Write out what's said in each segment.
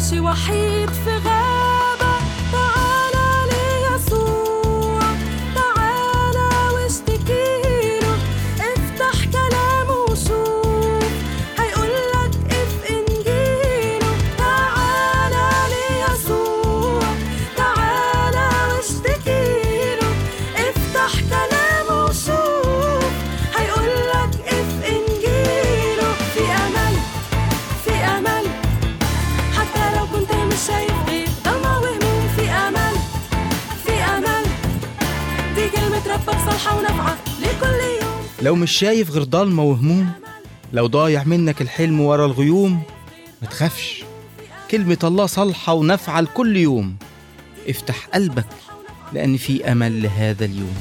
ماشي وحيد في غابة تعالى ليسوع تعالى واشتكيله افتح كلامه وشوف هيقولك اف انجيله تعالى ليسوع تعالى واشتكيله افتح كلامه وشوف هيقولك اف انجيله في امل في امل حتى لو كنت مش شايف غير ضلمة وهموم في امل في امل دي كلمة ربك صالحة ونافعة لكل يوم لو مش شايف غير ضلمة وهموم لو ضايع منك الحلم ورا الغيوم ما تخافش كلمة الله صالحة ونافعة لكل يوم افتح قلبك لأن في أمل لهذا اليوم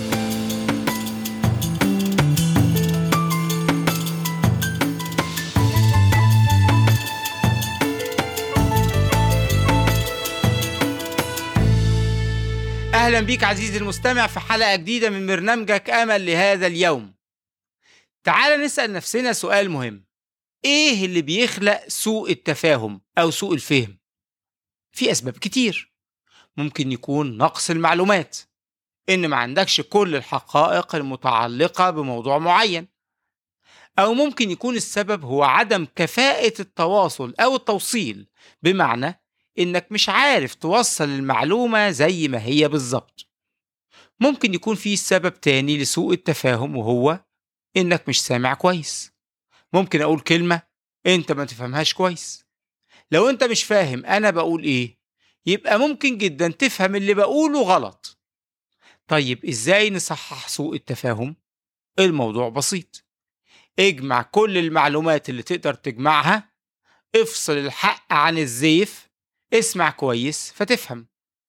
أهلا بيك عزيزي المستمع في حلقة جديدة من برنامجك أمل لهذا اليوم تعال نسأل نفسنا سؤال مهم إيه اللي بيخلق سوء التفاهم أو سوء الفهم؟ في أسباب كتير ممكن يكون نقص المعلومات إن ما عندكش كل الحقائق المتعلقة بموضوع معين أو ممكن يكون السبب هو عدم كفاءة التواصل أو التوصيل بمعنى إنك مش عارف توصل المعلومة زي ما هي بالظبط ممكن يكون في سبب تاني لسوء التفاهم وهو إنك مش سامع كويس ممكن أقول كلمة أنت ما تفهمهاش كويس لو أنت مش فاهم أنا بقول إيه يبقى ممكن جدا تفهم اللي بقوله غلط طيب إزاي نصحح سوء التفاهم؟ الموضوع بسيط اجمع كل المعلومات اللي تقدر تجمعها افصل الحق عن الزيف اسمع كويس فتفهم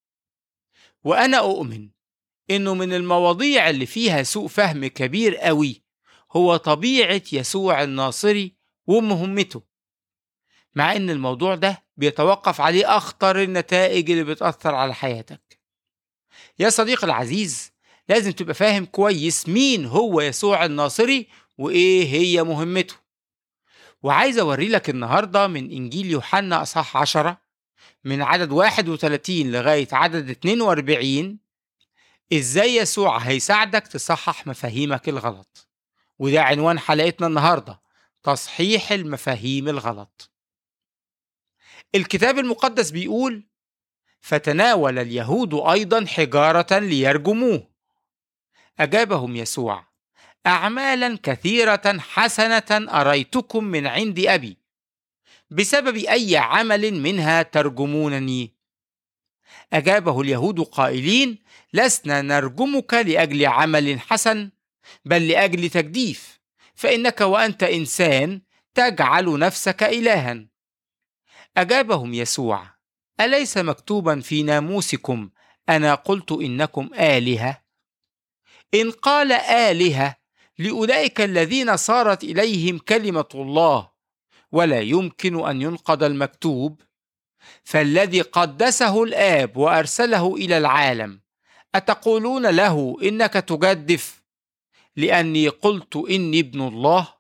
وأنا أؤمن إنه من المواضيع اللي فيها سوء فهم كبير قوي هو طبيعة يسوع الناصري ومهمته مع إن الموضوع ده بيتوقف عليه أخطر النتائج اللي بتأثر على حياتك يا صديقي العزيز لازم تبقى فاهم كويس مين هو يسوع الناصري وإيه هي مهمته وعايز أوري لك النهاردة من إنجيل يوحنا أصحاح عشرة من عدد 31 لغاية عدد 42 إزاي يسوع هيساعدك تصحح مفاهيمك الغلط وده عنوان حلقتنا النهاردة تصحيح المفاهيم الغلط الكتاب المقدس بيقول فتناول اليهود أيضا حجارة ليرجموه أجابهم يسوع أعمالا كثيرة حسنة أريتكم من عند أبي بسبب أي عمل منها ترجمونني أجابه اليهود قائلين لسنا نرجمك لأجل عمل حسن بل لأجل تجديف فإنك وأنت إنسان تجعل نفسك إلها أجابهم يسوع أليس مكتوبا في ناموسكم أنا قلت إنكم آلهة إن قال آلهة لأولئك الذين صارت إليهم كلمة الله ولا يمكن أن ينقض المكتوب فالذي قدسه الآب وأرسله إلى العالم أتقولون له إنك تجدف لأني قلت إني ابن الله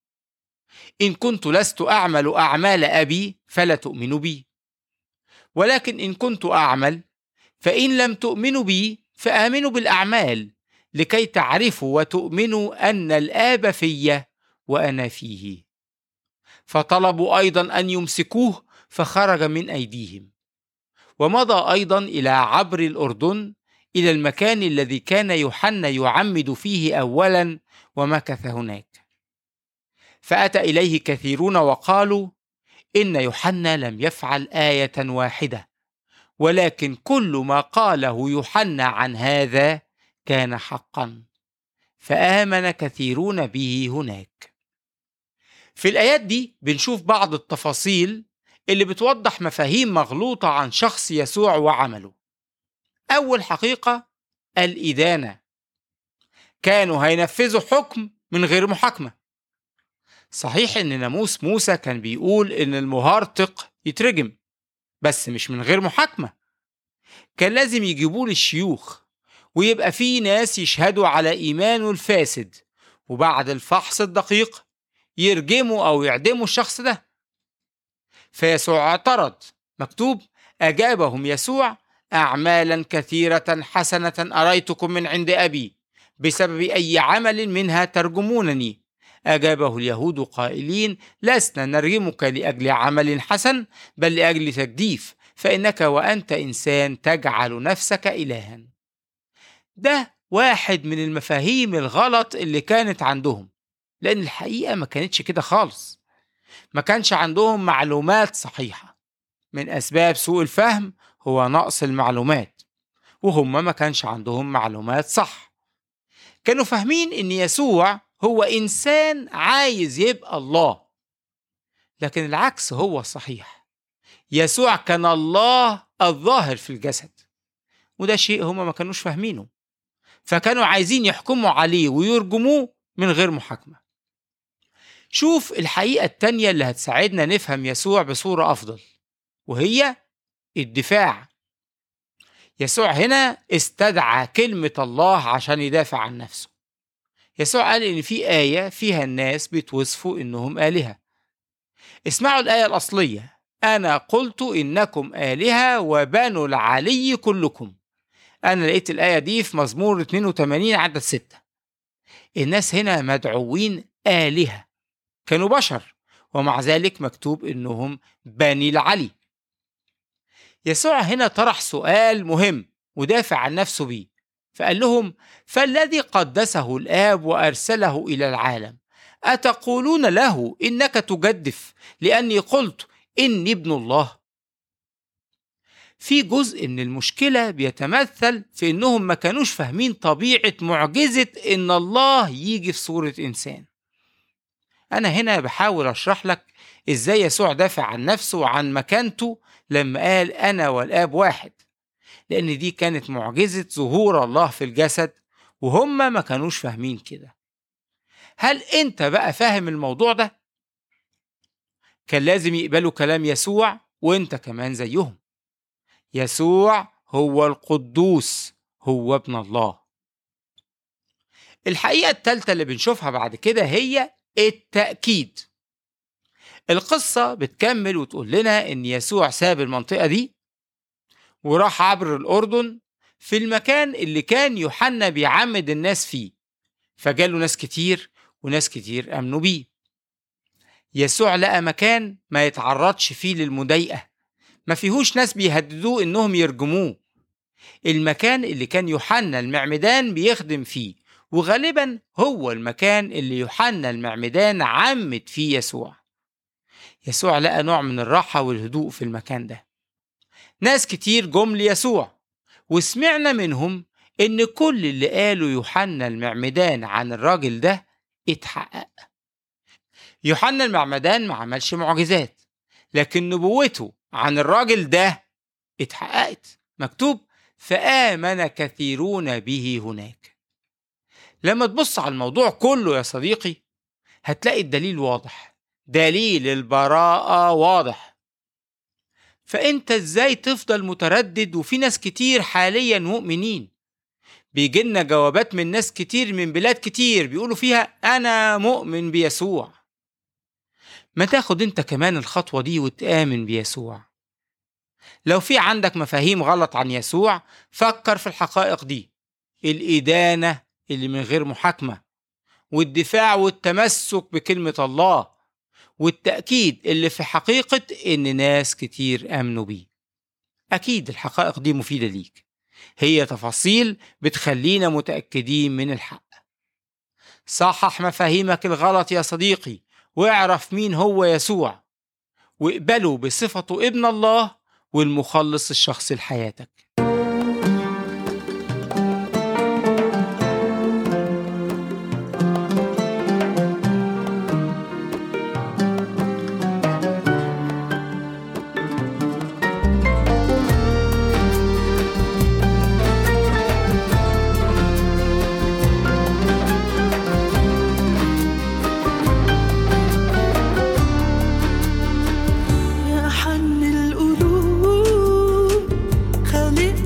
إن كنت لست أعمل أعمال أبي فلا تؤمنوا بي ولكن إن كنت أعمل فإن لم تؤمنوا بي فآمنوا بالأعمال لكي تعرفوا وتؤمنوا أن الآب في وأنا فيه فطلبوا أيضا أن يمسكوه فخرج من أيديهم ومضى أيضا إلى عبر الأردن إلى المكان الذي كان يوحنا يعمد فيه أولا ومكث هناك فأتى إليه كثيرون وقالوا إن يوحنا لم يفعل آية واحدة ولكن كل ما قاله يوحنا عن هذا كان حقا فآمن كثيرون به هناك في الآيات دي بنشوف بعض التفاصيل اللي بتوضح مفاهيم مغلوطة عن شخص يسوع وعمله أول حقيقة الإدانة كانوا هينفذوا حكم من غير محاكمة صحيح إن ناموس موسى كان بيقول إن المهارتق يترجم بس مش من غير محاكمة كان لازم يجيبوه للشيوخ ويبقى في ناس يشهدوا على إيمانه الفاسد وبعد الفحص الدقيق يرجموا أو يعدموا الشخص ده فيسوع اعترض مكتوب أجابهم يسوع أعمالا كثيرة حسنة أريتكم من عند أبي بسبب أي عمل منها ترجمونني أجابه اليهود قائلين لسنا نرجمك لأجل عمل حسن بل لأجل تجديف فإنك وأنت إنسان تجعل نفسك إلها ده واحد من المفاهيم الغلط اللي كانت عندهم لأن الحقيقة ما كانتش كده خالص ما كانش عندهم معلومات صحيحة من أسباب سوء الفهم هو نقص المعلومات وهم ما كانش عندهم معلومات صح كانوا فاهمين ان يسوع هو انسان عايز يبقى الله لكن العكس هو الصحيح يسوع كان الله الظاهر في الجسد وده شيء هم ما كانوش فاهمينه فكانوا عايزين يحكموا عليه ويرجموه من غير محاكمة شوف الحقيقة التانية اللي هتساعدنا نفهم يسوع بصورة أفضل وهي الدفاع يسوع هنا استدعى كلمة الله عشان يدافع عن نفسه يسوع قال إن في آية فيها الناس بتوصفوا إنهم آلهة اسمعوا الآية الأصلية أنا قلت إنكم آلهة وبنو العلي كلكم أنا لقيت الآية دي في مزمور 82 عدد 6 الناس هنا مدعوين آلهة كانوا بشر ومع ذلك مكتوب إنهم بني العلي يسوع هنا طرح سؤال مهم ودافع عن نفسه بيه فقال لهم فالذي قدسه الآب وأرسله إلى العالم أتقولون له إنك تجدف لأني قلت إني ابن الله في جزء من المشكلة بيتمثل في إنهم ما كانوش فاهمين طبيعة معجزة إن الله يجي في صورة إنسان أنا هنا بحاول أشرح لك إزاي يسوع دافع عن نفسه وعن مكانته لما قال أنا والآب واحد لأن دي كانت معجزة ظهور الله في الجسد وهم ما كانوش فاهمين كده هل أنت بقى فاهم الموضوع ده؟ كان لازم يقبلوا كلام يسوع وأنت كمان زيهم يسوع هو القدوس هو ابن الله الحقيقة التالتة اللي بنشوفها بعد كده هي التأكيد القصة بتكمل وتقول لنا إن يسوع ساب المنطقة دي وراح عبر الأردن في المكان اللي كان يوحنا بيعمد الناس فيه فجاله ناس كتير وناس كتير آمنوا بيه يسوع لقى مكان ما يتعرضش فيه للمضايقة ما فيهوش ناس بيهددوه إنهم يرجموه المكان اللي كان يوحنا المعمدان بيخدم فيه وغالبا هو المكان اللي يوحنا المعمدان عمد فيه يسوع يسوع لقى نوع من الراحة والهدوء في المكان ده ناس كتير جم ليسوع وسمعنا منهم إن كل اللي قاله يوحنا المعمدان عن الراجل ده اتحقق يوحنا المعمدان ما عملش معجزات لكن نبوته عن الراجل ده اتحققت مكتوب فآمن كثيرون به هناك لما تبص على الموضوع كله يا صديقي هتلاقي الدليل واضح دليل البراءة واضح فأنت إزاي تفضل متردد وفي ناس كتير حاليا مؤمنين بيجيلنا جوابات من ناس كتير من بلاد كتير بيقولوا فيها أنا مؤمن بيسوع ما تاخد انت كمان الخطوة دي وتآمن بيسوع لو في عندك مفاهيم غلط عن يسوع فكر في الحقائق دي الإدانة اللي من غير محاكمة والدفاع والتمسك بكلمة الله والتأكيد اللي في حقيقة إن ناس كتير آمنوا بيه أكيد الحقائق دي مفيدة ليك هي تفاصيل بتخلينا متأكدين من الحق صحح مفاهيمك الغلط يا صديقي واعرف مين هو يسوع واقبله بصفته ابن الله والمخلص الشخصي لحياتك يا حن القلوب خالق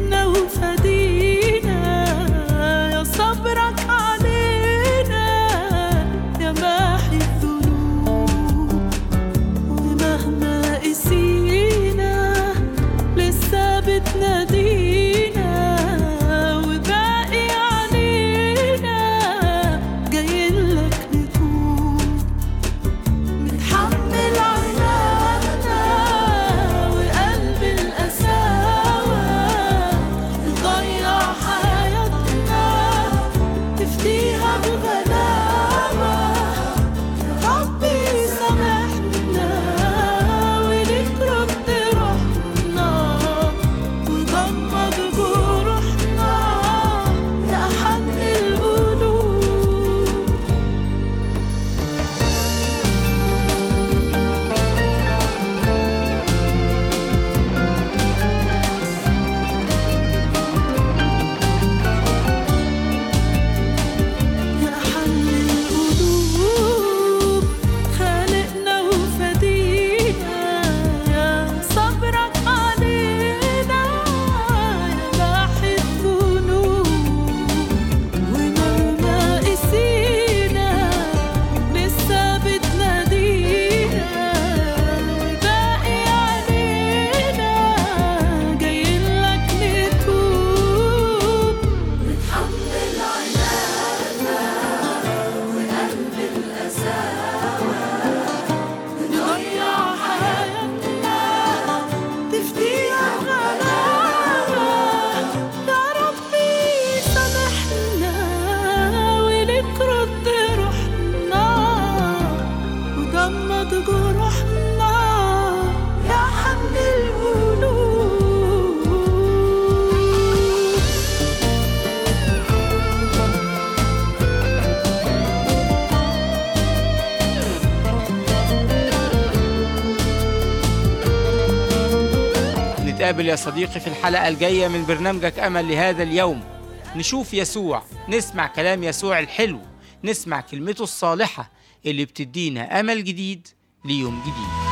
نتقابل يا صديقي في الحلقة الجاية من برنامجك أمل لهذا اليوم نشوف يسوع نسمع كلام يسوع الحلو نسمع كلمته الصالحة اللي بتدينا أمل جديد ليوم جديد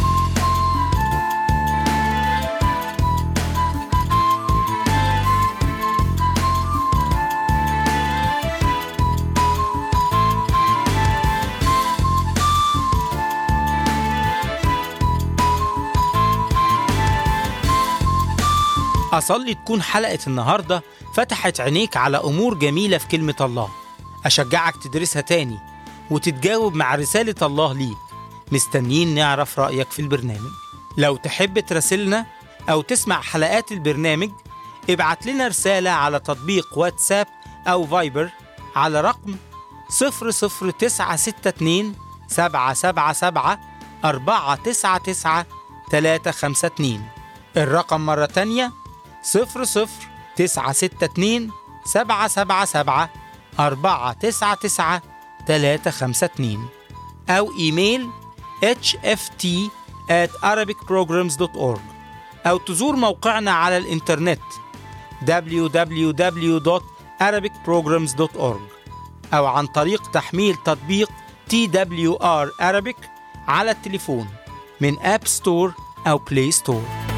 أصلي تكون حلقة النهاردة فتحت عينيك على أمور جميلة في كلمة الله أشجعك تدرسها تاني وتتجاوب مع رسالة الله ليك مستنيين نعرف رأيك في البرنامج لو تحب تراسلنا أو تسمع حلقات البرنامج ابعت لنا رسالة على تطبيق واتساب أو فايبر على رقم 00962 777 499 352 الرقم مرة تانية صفر صفر تسعة ستة اتنين سبعة سبعة سبعة أربعة تسعة تسعة تلاتة خمسة اتنين أو إيميل hft at arabicprograms.org أو تزور موقعنا على الإنترنت www.arabicprograms.org أو عن طريق تحميل تطبيق TWR Arabic على التليفون من أب ستور أو بلاي ستور